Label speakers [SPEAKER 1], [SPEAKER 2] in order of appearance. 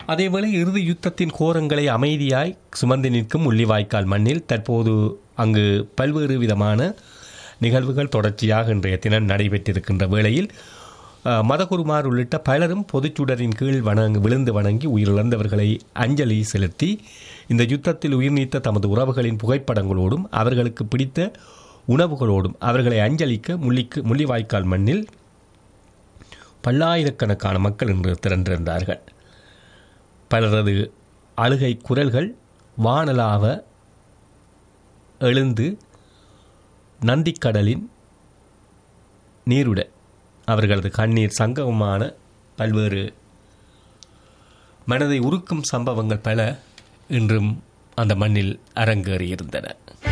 [SPEAKER 1] அதேவேளை இறுதி யுத்தத்தின் கோரங்களை அமைதியாய் சுமந்து நிற்கும் முள்ளிவாய்க்கால் மண்ணில் தற்போது அங்கு பல்வேறு விதமான நிகழ்வுகள் தொடர்ச்சியாக இன்றைய தினம் நடைபெற்றிருக்கின்ற வேளையில் அஹ், மதகுருமார் உள்ளிட்ட பலரும் பொதுச்சுடரின் கீழ் வணங்கு விழுந்து வணங்கி உயிரிழந்தவர்களை அஞ்சலி செலுத்தி இந்த யுத்தத்தில் உயிர் நீத்த தமது உறவுகளின் புகைப்படங்களோடும் அவர்களுக்கு பிடித்த உணவுகளோடும் அவர்களை அஞ்சலிக்க முள்ளிக்கு முள்ளிவாய்க்கால் மண்ணில் பல்லாயிரக்கணக்கான மக்கள் இன்று திரண்டிருந்தார்கள் பலரது அழுகை குரல்கள் வானலாவ எழுந்து நந்திக்கடலின் நீருட அவர்களது கண்ணீர் சங்கமமான பல்வேறு மனதை உருக்கும் சம்பவங்கள் பல இன்றும் அந்த மண்ணில் அரங்கேறியிருந்தன